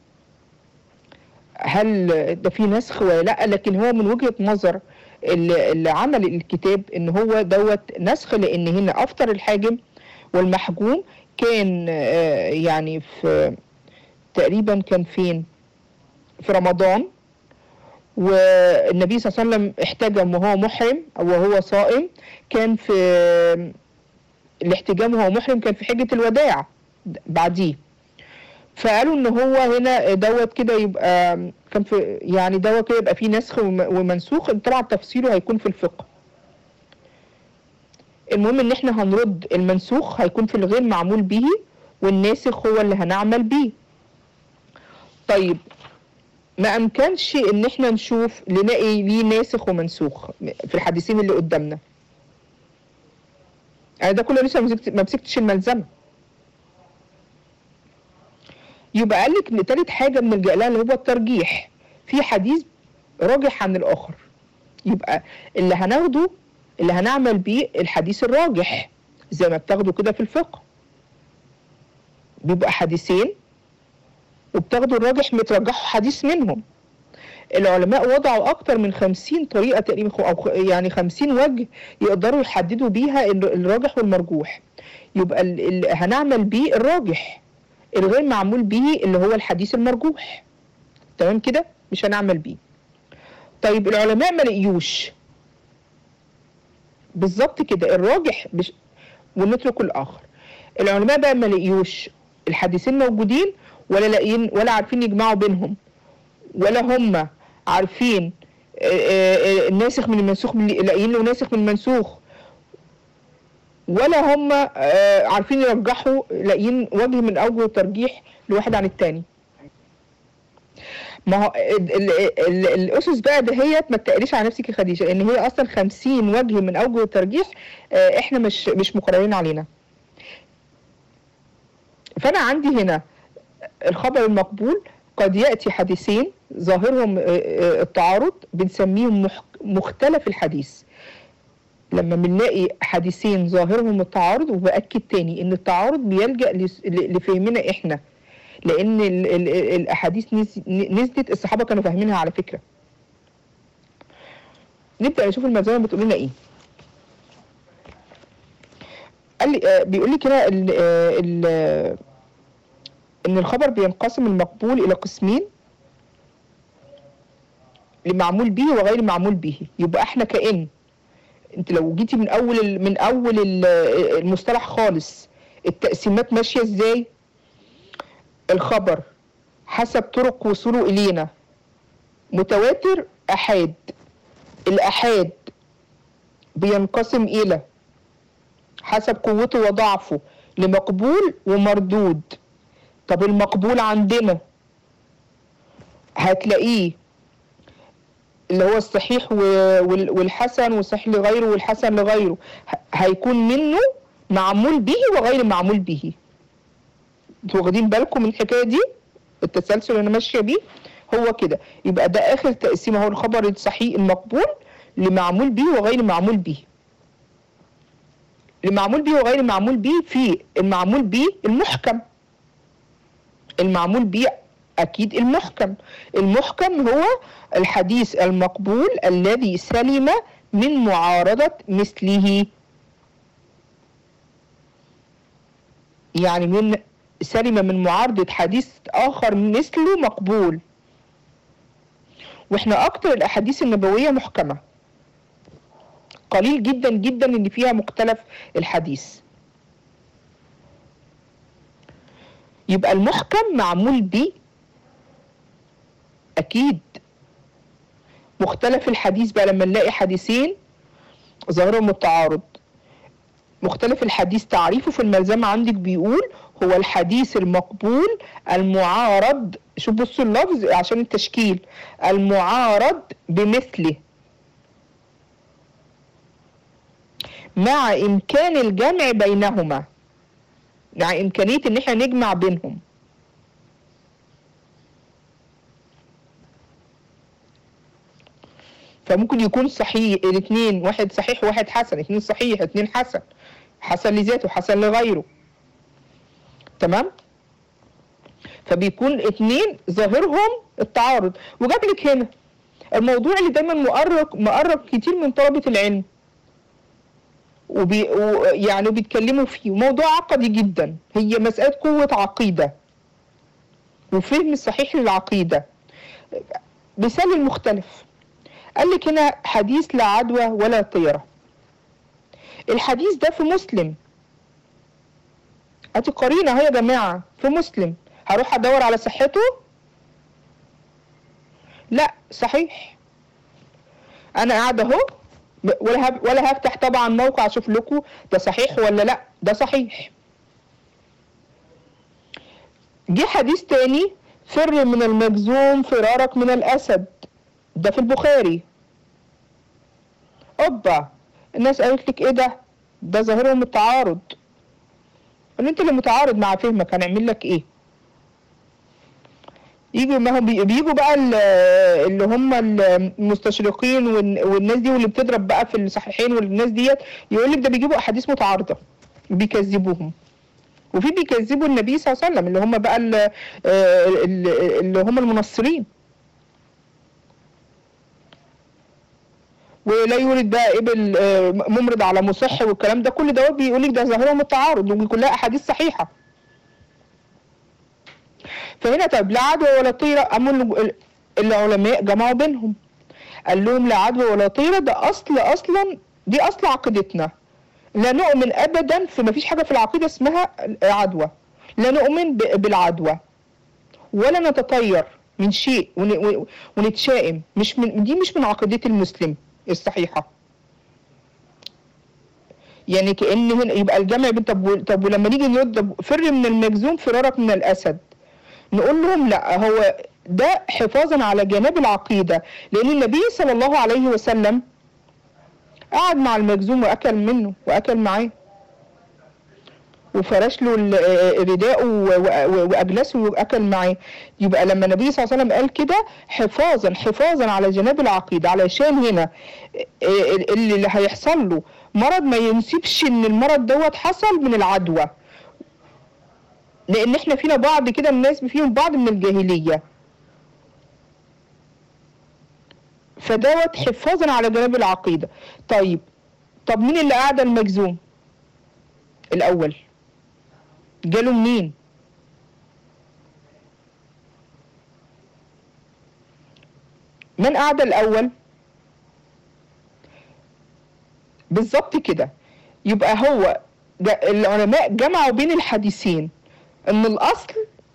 هل ده في نسخ ولا لا لكن هو من وجهه نظر اللي اللي عمل الكتاب ان هو دوت نسخ لان هنا افطر الحاجم والمحجوم كان آه، يعني في تقريبا كان فين في رمضان والنبي صلى الله عليه وسلم احتجم وهو محرم او وهو صائم كان في الاحتجام وهو محرم كان في حجة الوداع بعديه فقالوا ان هو هنا دوت كده يبقى كان في يعني دوت كده يبقى فيه نسخ وم- ومنسوخ طبعا تفصيله هيكون في الفقه المهم ان احنا هنرد المنسوخ هيكون في الغير معمول به والناسخ هو اللي هنعمل بيه طيب ما امكنش ان احنا نشوف نلاقي ليه ناسخ ومنسوخ في الحديثين اللي قدامنا انا ده كله لسه ما مسكت- ما مسكتش الملزمه يبقى قال لك ان تالت حاجه بنلجا لها اللي هو الترجيح في حديث راجح عن الاخر يبقى اللي هناخده اللي هنعمل بيه الحديث الراجح زي ما بتاخده كده في الفقه بيبقى حديثين وبتاخدوا الراجح مترجحوا حديث منهم العلماء وضعوا اكتر من خمسين طريقة تقريبا او خ- يعني خمسين وجه يقدروا يحددوا بيها ال- الراجح والمرجوح يبقى ال- ال- هنعمل بيه الراجح الغير معمول به اللي هو الحديث المرجوح تمام كده مش هنعمل بيه طيب العلماء ما لقيوش بالظبط كده الراجح بش... ونترك الاخر العلماء بقى ما لقيوش الحديثين موجودين ولا لاقيين ولا عارفين يجمعوا بينهم ولا هم عارفين آه، آه، آه، الناسخ من المنسوخ من لاقيين له ناسخ من المنسوخ ولا هم آه، عارفين يرجحوا لاقيين وجه من اوجه الترجيح لواحد عن التاني ما هو ال- ال- ال- الاسس بقى دهيت ما تقليش على نفسك يا خديجه لان هي اصلا 50 وجه من اوجه الترجيح آه، احنا مش مش مقررين علينا فانا عندي هنا الخبر المقبول قد ياتي حديثين ظاهرهم آه، آه، التعارض بنسميهم مح- مختلف الحديث لما بنلاقي حديثين ظاهرهم التعارض وبأكد تاني ان التعارض بيلجأ لس- ل- لفهمنا احنا لان ال ال ال الاحاديث نز- نزلت الصحابه كانوا فاهمينها على فكره نبدا نشوف الملزمه بتقول لنا ايه قال لي آه، بيقول لي كده ال- آه، ال- آه، ان الخبر بينقسم المقبول الى قسمين لمعمول به وغير معمول به يبقى احنا كأن انت لو جيتي من اول ال- من اول ال- المصطلح خالص التقسيمات ماشيه ازاي الخبر حسب طرق وصوله الينا متواتر احاد الاحاد بينقسم الى حسب قوته وضعفه لمقبول ومردود طب المقبول عندنا هتلاقيه اللي هو الصحيح والحسن والصحيح لغيره والحسن لغيره هيكون منه معمول به وغير معمول به انتوا واخدين بالكم من الحكايه دي التسلسل اللي انا ماشيه بيه هو كده يبقى ده اخر تقسيم هو الخبر الصحيح المقبول لمعمول به وغير معمول به المعمول به وغير المعمول به في المعمول به المحكم المعمول به أكيد المحكم المحكم هو الحديث المقبول الذي سلم من معارضة مثله يعني من سلم من معارضة حديث آخر مثله مقبول واحنا أكتر الأحاديث النبوية محكمة قليل جدا جدا ان فيها مختلف الحديث يبقى المحكم معمول به اكيد مختلف الحديث بقى لما نلاقي حديثين ظاهرهم التعارض مختلف الحديث تعريفه في الملزمة عندك بيقول هو الحديث المقبول المعارض شوف بصوا اللفظ عشان التشكيل المعارض بمثله مع إمكان الجمع بينهما مع إمكانية إن احنا نجمع بينهم فممكن يكون صحيح الاثنين واحد صحيح وواحد حسن اثنين صحيح اثنين حسن حسن لذاته حسن لغيره تمام فبيكون اثنين ظاهرهم التعارض وجاب لك هنا الموضوع اللي دايما مؤرق مؤرق كتير من طلبة العلم وبي يعني بيتكلموا فيه موضوع عقدي جدا هي مسألة قوة عقيدة وفهم صحيح للعقيدة مثال المختلف قال لك هنا حديث لا عدوى ولا طيرة الحديث ده في مسلم ادي قرينة اهي يا جماعة في مسلم هروح ادور على صحته لا صحيح انا قاعدة اهو ولا هب ولا هفتح طبعا موقع اشوف لكم ده صحيح ولا لا ده صحيح جه حديث تاني فر من المجزوم فرارك من الاسد ده في البخاري اوبا الناس قالت لك ايه ده ده ظاهرهم التعارض قال انت اللي متعارض مع فهمك هنعمل لك ايه يجوا ما هم بيجوا بقى اللي هم المستشرقين والناس دي واللي بتضرب بقى في الصحيحين والناس ديت يقول لك ده بيجيبوا احاديث متعارضه بيكذبوهم وفي بيكذبوا النبي صلى الله عليه وسلم اللي هم بقى اللي هم المنصرين ولا يورد بقى ابل ممرض على مصح والكلام ده كل ده بيقول لك ده ظاهرهم التعارض وكلها احاديث صحيحه فهنا طيب لا عدوى ولا طيرة أمر العلماء جمعوا بينهم قال لهم لا عدوى ولا طيرة ده أصل أصلا دي أصل عقيدتنا لا نؤمن أبدا في ما فيش حاجة في العقيدة اسمها عدوى لا نؤمن بالعدوى ولا نتطير من شيء ونتشائم مش من دي مش من عقيدة المسلم الصحيحة يعني كأن هنا يبقى الجمع طب طب ولما نيجي نرد فر من المجزوم فرارك من الأسد نقول لهم لا هو ده حفاظا على جناب العقيدة لأن النبي صلى الله عليه وسلم قعد مع المجزوم وأكل منه وأكل معاه وفرش له رداءه واجلسه واكل معاه يبقى لما النبي صلى الله عليه وسلم قال كده حفاظا حفاظا على جناب العقيده علشان هنا اللي هيحصل له مرض ما ينسبش ان المرض دوت حصل من العدوى لان احنا فينا بعض كده الناس فيهم بعض من الجاهليه فدوت حفاظا على جناب العقيده طيب طب مين اللي قاعد المجزوم الاول جاله منين من قعد الاول بالظبط كده يبقى هو العلماء جمعوا بين الحديثين ان الاصل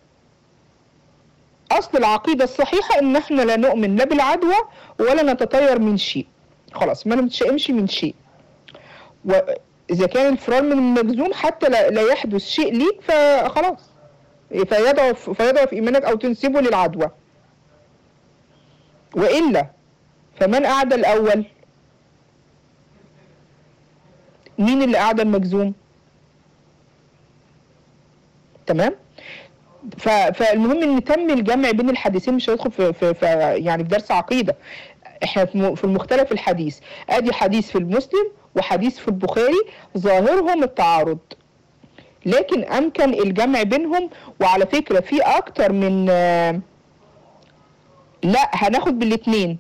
اصل العقيده الصحيحه ان احنا لا نؤمن لا بالعدوى ولا نتطير من شيء خلاص ما نتشائمش من شيء واذا كان الفرار من المجزوم حتى لا, لا يحدث شيء ليك فخلاص فيضعف فيضعف ايمانك او تنسبه للعدوى والا فمن اعدى الاول مين اللي اعدى المجزوم تمام ف- فالمهم ان تم الجمع بين الحديثين مش هيدخل في, في, في يعني في درس عقيده احنا في م- في المختلف الحديث ادي حديث في المسلم وحديث في البخاري ظاهرهم التعارض لكن امكن الجمع بينهم وعلى فكره في اكتر من آه، لا هناخد بالاثنين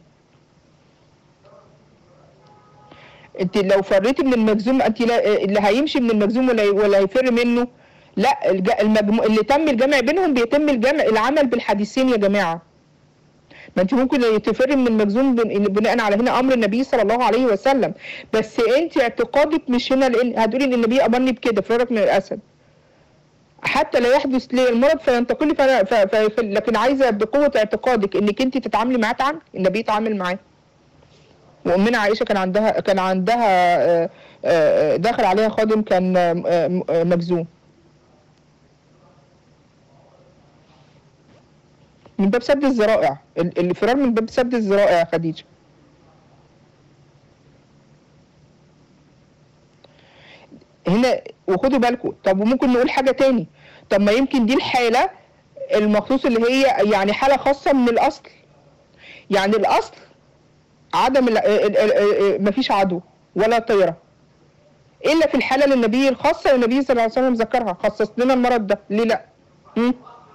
انت لو فريتي من المجزوم انت لا اللي هيمشي من المجزوم ولا ولا هيفر منه لا الج- المجمو... اللي تم الجمع بينهم بيتم الجمع العمل بالحديثين يا جماعه ما انت ممكن تفر من المجزوم بن- بناء على هنا امر النبي صلى الله عليه وسلم بس انت اعتقادك مش هنا لان هتقولي ان النبي امرني بكده فرارك من الاسد حتى لا يحدث لي المرض فينتقل فأنا ف... ف... لكن عايزه بقوه اعتقادك انك انت تتعاملي معاه تعامل النبي يتعامل معاه وامنا عائشه كان عندها كان عندها آه، آه، دخل عليها خادم كان آه، آه، مجزوم من باب سد الذرائع ال- الفرار من باب سد الذرائع يا خديجه هنا وخدوا بالكم طب وممكن نقول حاجه تاني طب ما يمكن دي الحاله المخصوص اللي هي يعني حاله خاصه من الاصل يعني الاصل عدم ال- ال- ال- ال- مفيش عدو ولا طيره الا في الحاله اللي النبي الخاصه والنبي صلى الله عليه وسلم ذكرها خصص لنا المرض ده ليه لا مم؟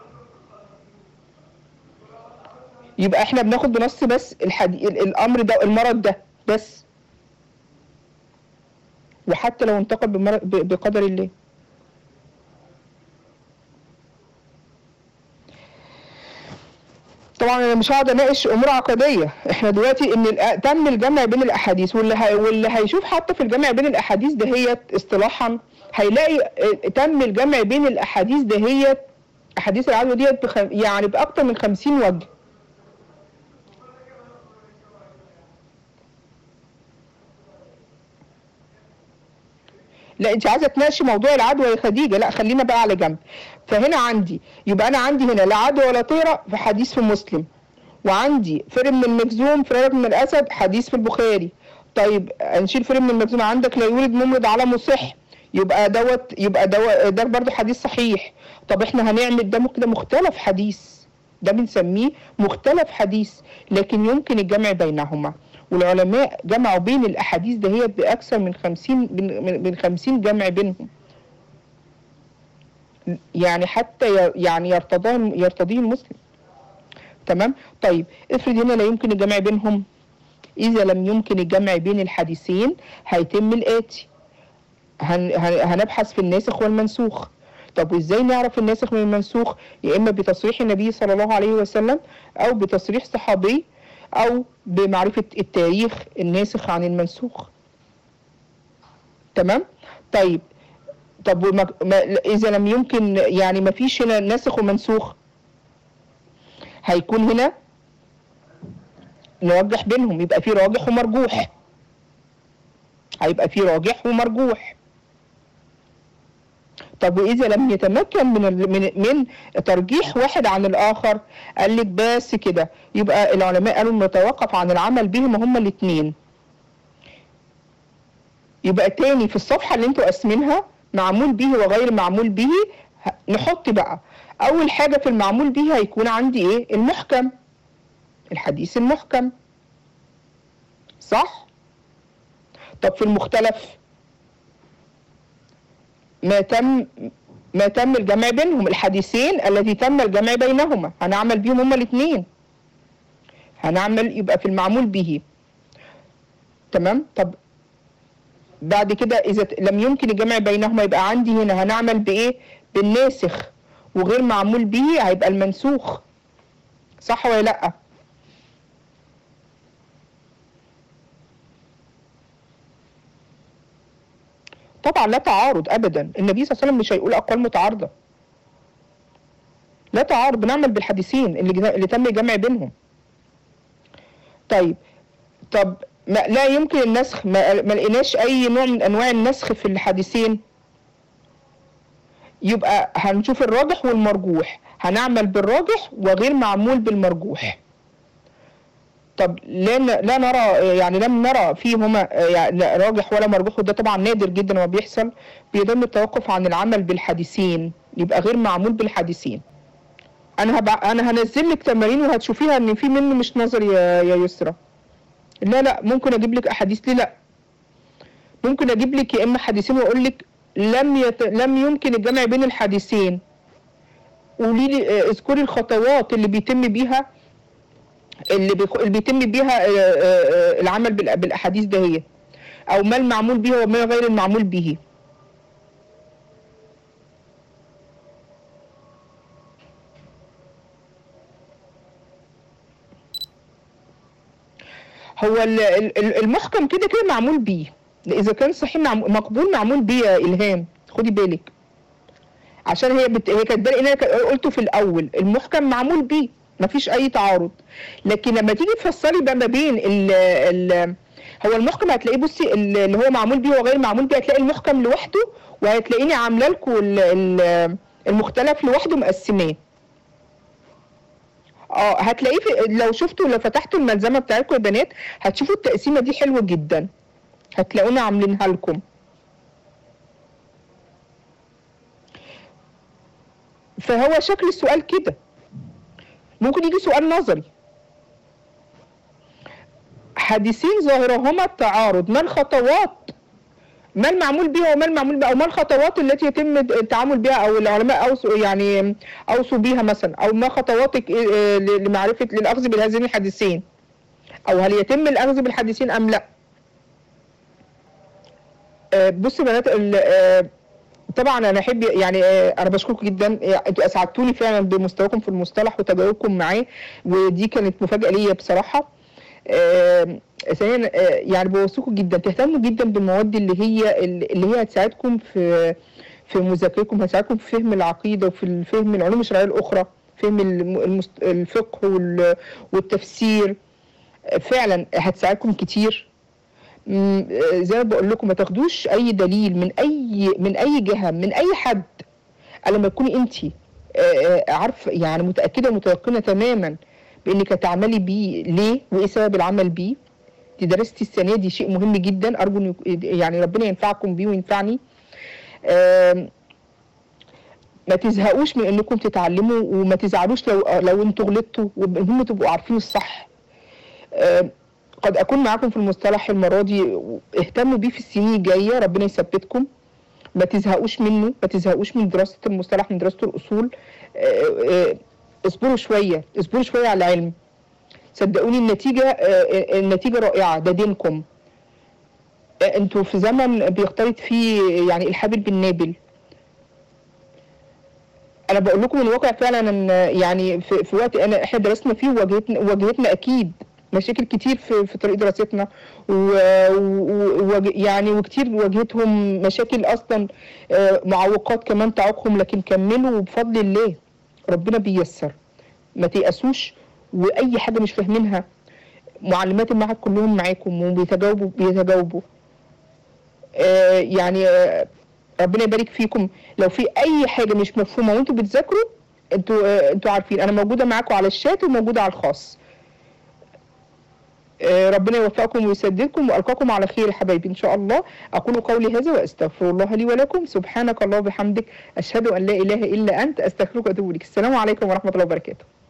يبقى احنا بناخد بنص بس الحدي... ال- الامر ده المرض ده بس وحتى لو انتقل بمر... ب- بقدر الله طبعا انا مش هقعد اناقش امور عقديه احنا دلوقتي ان الأ- تم الجمع بين الاحاديث واللي هي... واللي هيشوف حتى في الجمع بين الاحاديث دهيت اصطلاحا هيلاقي اه، تم الجمع بين الاحاديث دهيت احاديث العدوى ديت بخ... يعني باكتر من 50 وجه لا انت عايزه تناقشي موضوع العدوى يا خديجه لا خلينا بقى على جنب فهنا عندي يبقى انا عندي هنا لا عدوى ولا طيره في حديث في مسلم وعندي فر من المجزوم فرار من الاسد حديث في البخاري طيب نشيل فر من المجزوم عندك لا يولد ممرض على مصح يبقى دوت يبقى دوت ده برضه حديث صحيح طب احنا هنعمل ده ممكن ده مختلف حديث ده بنسميه مختلف حديث لكن يمكن الجمع بينهما والعلماء جمعوا بين الاحاديث دهيت باكثر من 50 من من- من 50 جمع بينهم يعني حتى ي- يعني يرتضاه يرتضيه المسلم تمام طيب افرض هنا لا يمكن الجمع بينهم اذا لم يمكن الجمع بين الحديثين هيتم الاتي هن هن- هنبحث في الناسخ والمنسوخ طب وازاي نعرف الناسخ من المنسوخ يا اما بتصريح النبي صلى الله عليه وسلم او بتصريح صحابي او بمعرفة التاريخ الناسخ عن المنسوخ تمام طيب طب وما ما اذا لم يمكن يعني ما فيش هنا ناسخ ومنسوخ هيكون هنا نوجح بينهم يبقى في راجح ومرجوح هيبقى في راجح ومرجوح طب واذا لم يتمكن من ال- من من ترجيح واحد عن الاخر قال لك بس كده يبقى العلماء قالوا نتوقف عن العمل بهما هما الاثنين يبقى تاني في الصفحه اللي انتوا قاسمينها معمول به وغير معمول به ه- نحط بقى اول حاجه في المعمول به هيكون عندي ايه المحكم الحديث المحكم صح طب في المختلف ما تم ما تم الجمع بينهم الحديثين الذي تم الجمع بينهما هنعمل بيهم هما الاثنين هنعمل يبقى في المعمول به تمام طب بعد كده اذا ت- لم يمكن الجمع بينهما يبقى عندي هنا هنعمل بايه بالناسخ وغير معمول به هيبقى المنسوخ صح ولا لا طبعا لا تعارض ابدا النبي صلى الله عليه وسلم مش هيقول اقوال متعارضه لا تعارض بنعمل بالحديثين اللي جنا- اللي تم الجمع بينهم طيب طب ما لا يمكن النسخ ما, ما لقيناش اي نوع من انواع النسخ في الحديثين يبقى هنشوف الراجح والمرجوح هنعمل بالراجح وغير معمول بالمرجوح طب لا ن- لا نرى يعني لم نرى فيهما يعني لا راجح ولا مرجوح وده طبعا نادر جدا ما بيحصل بيتم التوقف عن العمل بالحديثين يبقى غير معمول بالحديثين انا هبع... انا هنزل لك تمارين وهتشوفيها ان في منه مش نظري يا يا يسرا لا لا ممكن اجيب لك احاديث ليه لا ممكن اجيب لك يا اما حديثين واقول لك لم يت... لم يمكن الجمع بين الحديثين قولي لي آه، اذكري الخطوات اللي بيتم بيها اللي, بيخ... اللي بيتم بيها آه، آه، آه، العمل بال... بالاحاديث ده هي او ما المعمول به وما غير المعمول به هو ال- ال- ال- المحكم كده كده معمول بيه اذا كان صحيح معمول مقبول معمول بيه يا الهام خدي بالك عشان هي بت... هي كاتبه لي ان انا ك- قلته في الاول المحكم معمول بيه مفيش اي تعارض لكن لما تيجي تفصلي بقى ما بين ال... ال... هو المحكم هتلاقيه بصي ال- اللي هو معمول بيه وغير معمول بيه هتلاقي المحكم لوحده وهتلاقيني عامله لكم ال... ال... المختلف لوحده مقسماه اه هتلاقيه في لو شفتوا لو فتحتوا الملزمه بتاعتكم يا بنات هتشوفوا التقسيمه دي حلوه جدا هتلاقونا عاملينها لكم فهو شكل السؤال كده ممكن يجي سؤال نظري حديثين ظاهرهما التعارض ما الخطوات ما المعمول بها وما المعمول بها او ما الخطوات التي يتم التعامل بها او العلماء اوصوا يعني اوصوا بيها مثلا او ما خطواتك آه، لمعرفه للاخذ بهذين الحديثين او هل يتم الاخذ بالحديثين ام لا آه، بصوا يا بنات ال- آه، طبعا انا احب يعني آه، انا بشكركم جدا آه، انتوا اسعدتوني فعلا بمستواكم في المصطلح وتجاوبكم معاه ودي كانت مفاجاه ليا بصراحه آه، ثانيا آه، يعني بوصيكم جدا تهتموا جدا بالمواد اللي هي اللي هي هتساعدكم في في مذاكرتكم هتساعدكم في فهم العقيده وفي فهم العلوم الشرعيه الاخرى فهم الم- المست- الفقه وال- والتفسير آه، فعلا هتساعدكم كتير مم، آه، زي ما بقول لكم ما تاخدوش اي دليل من اي من اي جهه من اي حد الا لما تكوني انت عارفه يعني متاكده ومتيقنه تماما بانك هتعملي بيه ليه وايه سبب العمل بيه دي درستي السنه دي شيء مهم جدا ارجو إن يك- يعني ربنا ينفعكم بيه وينفعني آم، ما تزهقوش من انكم تتعلموا وما تزعلوش لو لو انتوا غلطتوا والمهم تبقوا عارفين الصح آم، قد اكون معاكم في المصطلح المره دي اهتموا بيه في السنين الجايه ربنا يثبتكم ما تزهقوش منه ما تزهقوش من دراسه المصطلح من دراسه الاصول آه، آه، اصبروا شويه اصبروا شويه على العلم صدقوني النتيجه آه، النتيجه رائعه ده دينكم آه، انتوا في زمن بيختلط فيه يعني الحابل بالنابل انا بقول لكم من الواقع فعلا ان يعني في, في وقت انا احنا درسنا فيه وواجهتنا واجهتنا اكيد مشاكل كتير في, في طريق دراستنا و, و, و يعني وكتير واجهتهم مشاكل اصلا آه، معوقات كمان تعوقهم لكن كملوا وبفضل الله ربنا بيسر ما تيأسوش واي حاجه مش فاهمينها معلمات المعهد كلهم معاكم وبيتجاوبوا بيتجاوبوا آه يعني آه ربنا يبارك فيكم لو في اي حاجه مش مفهومه وانتوا بتذاكروا انتوا آه انتوا عارفين انا موجوده معاكم على الشات وموجوده على الخاص آه ربنا يوفقكم ويسددكم والقاكم على خير يا حبايبي ان شاء الله اقول قولي هذا واستغفر الله لي ولكم سبحانك الله وبحمدك اشهد ان لا اله الا انت استغفرك واتوب اليك السلام عليكم ورحمه الله وبركاته